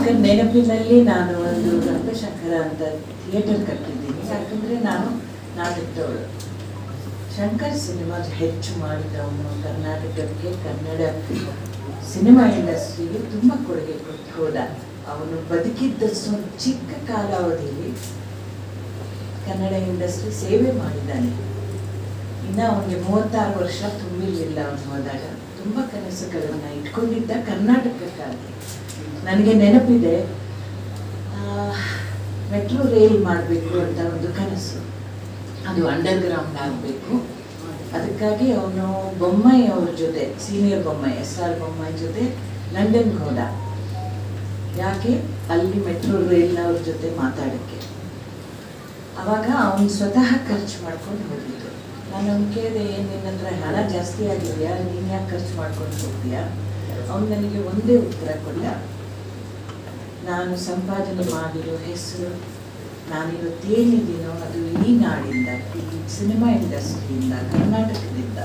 ಆಗ ನೆನಪಿನಲ್ಲಿ ನಾನು ಒಂದು ರಂಗಶಂಕರ ಅಂತ ಥಿಯೇಟರ್ ಕಟ್ಟಿದ್ದೀನಿ ಯಾಕಂದರೆ ನಾನು ನಾಟಕದವಳು ಶಂಕರ್ ಸಿನಿಮಾ ಹೆಚ್ಚು ಮಾಡಿದವನು ಕರ್ನಾಟಕಕ್ಕೆ ಕನ್ನಡ ಸಿನಿಮಾ ಇಂಡಸ್ಟ್ರಿಗೆ ತುಂಬ ಕೊಡುಗೆ ಕೊಟ್ಟು ಹೋದ ಅವನು ಬದುಕಿದ್ದ ಸ್ವ ಚಿಕ್ಕ ಕಾಲಾವಧಿಯಲ್ಲಿ ಕನ್ನಡ ಇಂಡಸ್ಟ್ರಿ ಸೇವೆ ಮಾಡಿದ್ದಾನೆ ಇನ್ನು ಅವನಿಗೆ ಮೂವತ್ತಾರು ವರ್ಷ ತುಂಬಿರಲಿಲ್ಲ ಅವನು ಹೋದಾಗ ತುಂಬ ಕನಸುಗಳನ್ನು ಇಟ್ಕೊಂಡಿದ್ದ ಕರ್ನಾಟಕಕ್ಕಾಗಿ ನನಗೆ ನೆನಪಿದೆ ಮೆಟ್ರೋ ರೈಲ್ ಮಾಡಬೇಕು ಅಂತ ಒಂದು ಕನಸು ಅದು ಅಂಡರ್ ಗ್ರೌಂಡ್ ಆಗಬೇಕು ಅದಕ್ಕಾಗಿ ಅವನು ಬೊಮ್ಮಾಯಿ ಅವ್ರ ಜೊತೆ senior Bommai S R Bommai ಜೊತೆ ಲಂಡನ್ಗೆ ಹೋದ ಯಾಕೆ ಅಲ್ಲಿ ಮೆಟ್ರೋ ರೈಲ್ನವ್ರ ಜೊತೆ ಮಾತಾಡೋಕ್ಕೆ ಅವಾಗ ಅವನು ಸ್ವತಃ ಖರ್ಚು ಮಾಡ್ಕೊಂಡು ಹೋಗಿದ್ದು ನಾನು ಅವ್ನು ಕೇಳಿದೆ ಏನು ನಿನ್ನ ಹತ್ರ ಹಣ ಜಾಸ್ತಿ ಆಗಿದೆಯಾ ನೀನು ಯಾಕೆ ಖರ್ಚು ಮಾಡ್ಕೊಂಡು ಹೋಗ್ತೀಯಾ ಅವನು ನನಗೆ ಒಂದೇ ಉತ್ತರ ಕೊಟ್ಟ ನಾನು ಸಂಪಾದನೆ ಮಾಡಿರೋ ಹೆಸರು ನಾನಿವತ್ತೇನಿದ್ದೀನೋ ಅದು ಈ ನಾಡಿಂದ ಈ ಸಿನಿಮಾ ಇಂಡಸ್ಟ್ರಿಯಿಂದ ಕರ್ನಾಟಕದಿಂದ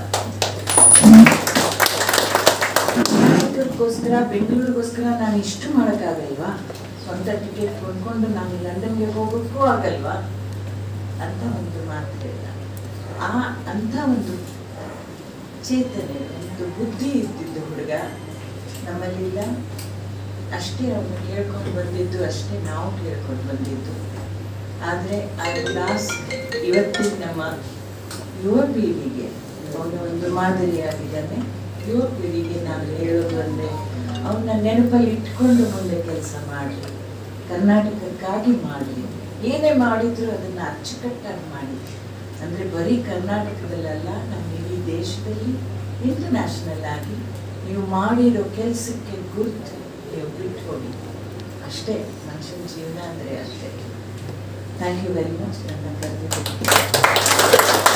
ಕರ್ನಾಟಕಕ್ಕೋಸ್ಕರ ಬೆಂಗಳೂರಿಗೋಸ್ಕರ ನಾನು ಇಷ್ಟು ಮಾಡೋಕ್ಕಾಗಲ್ವಾ ಸ್ವಂತ ಟಿಕೆಟ್ ಕೊಂಡ್ಕೊಂಡು ನಾನು ಲಂಡನ್ಗೆ ಹೋಗೋಕ್ಕೂ ಆಗಲ್ವಾ ಅಂತ ಒಂದು ಮಾತು ಹೇಳಿದ ಆ ಅಂಥ ಒಂದು ಚೇತನೆ ಒಂದು ಬುದ್ಧಿ ಇದ್ದಿದ್ದು ಹುಡುಗ ನಮ್ಮಲ್ಲಿಲ್ಲ ಅಷ್ಟೇ ಅವನು ಕೇಳ್ಕೊಂಡು ಬಂದಿದ್ದು ಅಷ್ಟೇ ನಾವು ಕೇಳ್ಕೊಂಡು ಬಂದಿದ್ದು ಆದರೆ ಆ ಲಾಸ್ಟ್ ಇವತ್ತಿನ ನಮ್ಮ ಯುವ ಪೀಳಿಗೆ ಅವನು ಒಂದು ಮಾದರಿಯಾಗಿದ್ದಾನೆ ಯುವ ಪೀಳಿಗೆ ನಾನು ಹೇಳೋದು ಅಂದರೆ ಅವನ್ನ ನೆನಪಲ್ಲಿ ಇಟ್ಕೊಂಡು ಮುಂದೆ ಕೆಲಸ ಮಾಡಲಿ ಕರ್ನಾಟಕಕ್ಕಾಗಿ ಮಾಡಲಿ ಏನೇ ಮಾಡಿದ್ರು ಅದನ್ನು ಅಚ್ಚುಕಟ್ಟಾಗಿ ಮಾಡಿ ಅಂದರೆ ಬರೀ ಕರ್ನಾಟಕದಲ್ಲಲ್ಲ ನಮ್ಮ ಇಡೀ ದೇಶದಲ್ಲಿ ಇಂಟರ್ನ್ಯಾಷನಲ್ ಆಗಿ ನೀವು ಮಾಡಿರೋ ಕೆಲಸಕ್ಕೆ ಗುರುತು ನೀವು ಬಿಟ್ಕೊಡಿ ಅಷ್ಟೇ ಮನುಷ್ಯನ ಜೀವನ ಅಂದರೆ ಅಷ್ಟೇ ಥ್ಯಾಂಕ್ ಯು ವೆರಿ ಮಚ್ ನನ್ನ ಕರೆದಿದ್ದಕ್ಕೆ